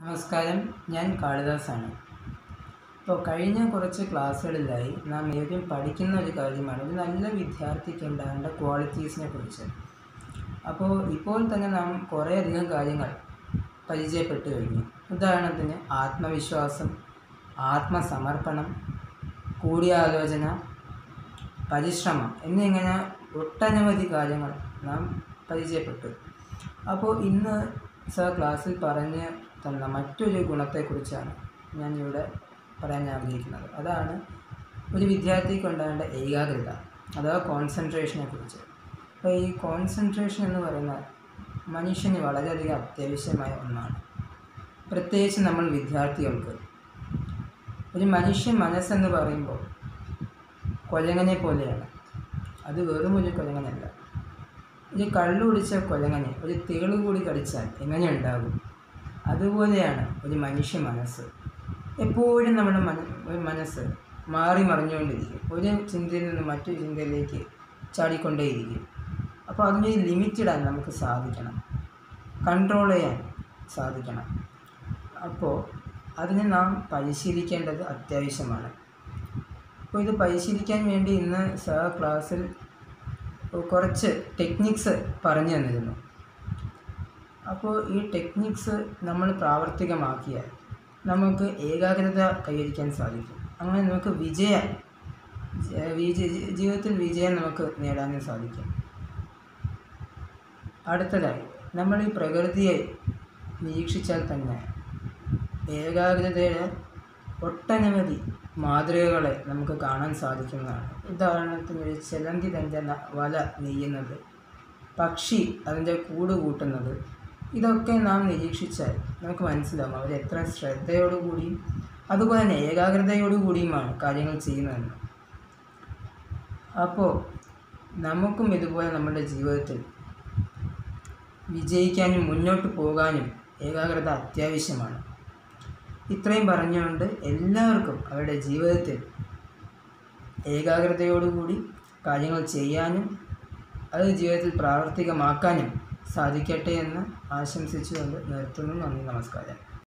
നമസ്കാരം ഞാൻ കാളിദാസാണ് ഇപ്പോൾ കഴിഞ്ഞ കുറച്ച് ക്ലാസ്സുകളിലായി നാം ഏവരും പഠിക്കുന്ന ഒരു കാര്യമാണ് ഒരു നല്ല വിദ്യാർത്ഥിക്ക് ഉണ്ടാകേണ്ട ക്വാളിറ്റീസിനെ കുറിച്ച് അപ്പോൾ ഇപ്പോൾ തന്നെ നാം കുറേയധികം കാര്യങ്ങൾ പരിചയപ്പെട്ടു കഴിഞ്ഞു ഉദാഹരണത്തിന് ആത്മവിശ്വാസം ആത്മസമർപ്പണം കൂടിയാലോചന പരിശ്രമം എന്നിങ്ങനെ ഒട്ടനവധി കാര്യങ്ങൾ നാം പരിചയപ്പെട്ടു അപ്പോൾ ഇന്ന് സർ ക്ലാസ്സിൽ പറഞ്ഞ് തന്ന മറ്റൊരു ഗുണത്തെക്കുറിച്ചാണ് ഞാൻ ഇവിടെ പറയാൻ ആഗ്രഹിക്കുന്നത് അതാണ് ഒരു വിദ്യാർത്ഥിക്ക് ഉണ്ടാകേണ്ട ഏകാഗ്രത അഥവാ കോൺസെൻട്രേഷനെ കുറിച്ച് അപ്പോൾ ഈ കോൺസെൻട്രേഷൻ എന്ന് പറയുന്നത് മനുഷ്യന് വളരെയധികം അത്യാവശ്യമായ ഒന്നാണ് പ്രത്യേകിച്ച് നമ്മൾ വിദ്യാർത്ഥികൾക്ക് ഒരു മനുഷ്യ മനസ്സെന്ന് പറയുമ്പോൾ കൊലങ്ങനെ പോലെയാണ് അത് വെറും ഒരു കൊലങ്ങനല്ല ഒരു കള്ളു കുടിച്ച കൊലങ്ങനെ ഒരു തേള് കൂടി കടിച്ചാൽ എങ്ങനെ ഉണ്ടാകും അതുപോലെയാണ് ഒരു മനുഷ്യ മനസ്സ് എപ്പോഴും നമ്മുടെ മന ഒരു മനസ്സ് മാറി മറിഞ്ഞുകൊണ്ടിരിക്കും ഒരു ചിന്തയിൽ നിന്ന് മറ്റൊരു ചിന്തയിലേക്ക് ചാടിക്കൊണ്ടേയിരിക്കും അപ്പോൾ അതിൻ്റെ ലിമിറ്റ് ഇടാൻ നമുക്ക് സാധിക്കണം കൺട്രോൾ ചെയ്യാൻ സാധിക്കണം അപ്പോൾ അതിനെ നാം പരിശീലിക്കേണ്ടത് അത്യാവശ്യമാണ് അപ്പോൾ ഇത് പരിശീലിക്കാൻ വേണ്ടി ഇന്ന് സർ ക്ലാസ്സിൽ കുറച്ച് ടെക്നിക്സ് പറഞ്ഞു തന്നിരുന്നു അപ്പോൾ ഈ ടെക്നിക്സ് നമ്മൾ പ്രാവർത്തികമാക്കിയാൽ നമുക്ക് ഏകാഗ്രത കൈവരിക്കാൻ സാധിക്കും അങ്ങനെ നമുക്ക് വിജയം ജ- വിജയ ജീവിതത്തിൽ വിജയം നമുക്ക് നേടാനും സാധിക്കും അടുത്തതായി നമ്മൾ ഈ പ്രകൃതിയെ നിരീക്ഷിച്ചാൽ തന്നെ ഏകാഗ്രതയുടെ ഒട്ടനവധി മാതൃകകളെ നമുക്ക് കാണാൻ സാധിക്കുന്നതാണ് ഉദാഹരണത്തിന് ഒരു ചിലന്തി തൻ്റെ ന- വല നെയ്യുന്നത് പക്ഷി അതിൻ്റെ കൂട് കൂട്ടുന്നത് ഇതൊക്കെ നാം നിരീക്ഷിച്ചാൽ നമുക്ക് മനസ്സിലാവും അവർ എത്ര ശ്രദ്ധയോടുകൂടിയും അതുപോലെ തന്നെ ഏകാഗ്രതയോടുകൂടിയുമാണ് കാര്യങ്ങൾ ചെയ്യുന്നതെന്ന് അപ്പോൾ നമുക്കും ഇതുപോലെ നമ്മുടെ ജീവിതത്തിൽ വിജയിക്കാനും മുന്നോട്ട് പോകാനും ഏകാഗ്രത അത്യാവശ്യമാണ് ഇത്രയും പറഞ്ഞുകൊണ്ട് എല്ലാവർക്കും അവരുടെ ജീവിതത്തിൽ ഏകാഗ്രതയോടുകൂടി കാര്യങ്ങൾ ചെയ്യാനും അത് ജീവിതത്തിൽ പ്രാവർത്തികമാക്കാനും സാധിക്കട്ടെ എന്ന് ആശംസിച്ചുകൊണ്ട് നിർത്തുന്നു നന്ദി നമസ്കാരം